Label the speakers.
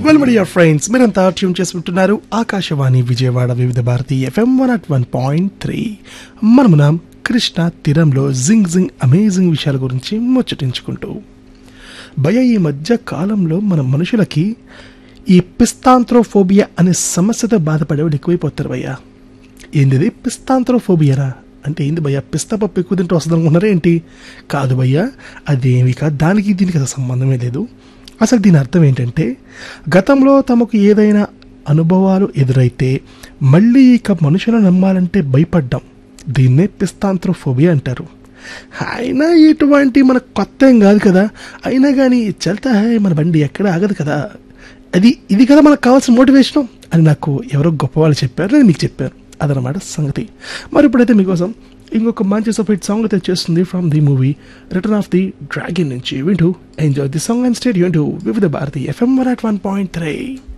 Speaker 1: well my dear friends మీరంతా tune చేసుకుంటున్నారు Akashvani Vijayawada Vividh Bharati FM one at one point three మనమునం కృష్ణ తీరంలో జింగ్ జింగ్ అమేజింగ్ విషయాల గురించి ముచ్చటించుకుంటూ భయ ఈ మధ్య కాలంలో మన మనుషులకి ఈ పిస్తాంత్రోఫోబియా అనే సమస్యతో బాధపడేవాడు ఎక్కువైపోతారు భయ్యా ఏంటిది పిస్తాంత్రోఫోబియారా అంటే ఏంది భయ్యా పిస్తా పప్పు ఎక్కువ తింటే వస్తుంది అనుకున్నారా ఏంటి కాదు భయ్యా అదేమి కాదు దానికి దీనికి అసలు సంబంధమే లేదు అసలు దీని అర్థం ఏంటంటే గతంలో తమకు ఏదైనా అనుభవాలు ఎదురైతే మళ్ళీ ఇక మనుషులను నమ్మాలంటే భయపడ్డాం దీన్నే పిస్తాంత్రోఫోబియా అంటారు అయినా ఇటువంటి మనకు కొత్త ఏం కాదు కదా అయినా కానీ చల్తా హై మన బండి ఎక్కడ ఆగదు కదా అది ఇది కదా మనకు కావాల్సిన మోటివేషన్ అని నాకు ఎవరో గొప్ప వాళ్ళు చెప్పారు నేను మీకు చెప్పాను అదనమాట సంగతి మరి ఇప్పుడైతే మీకోసం ఇంకొక మంచి సఫిట్ సాంగ్ అయితే చేస్తుంది from the movie return of the dragon నుంచి వింటూ enjoy the song and stay యూన్ to Vividh Bharati FM one at one point three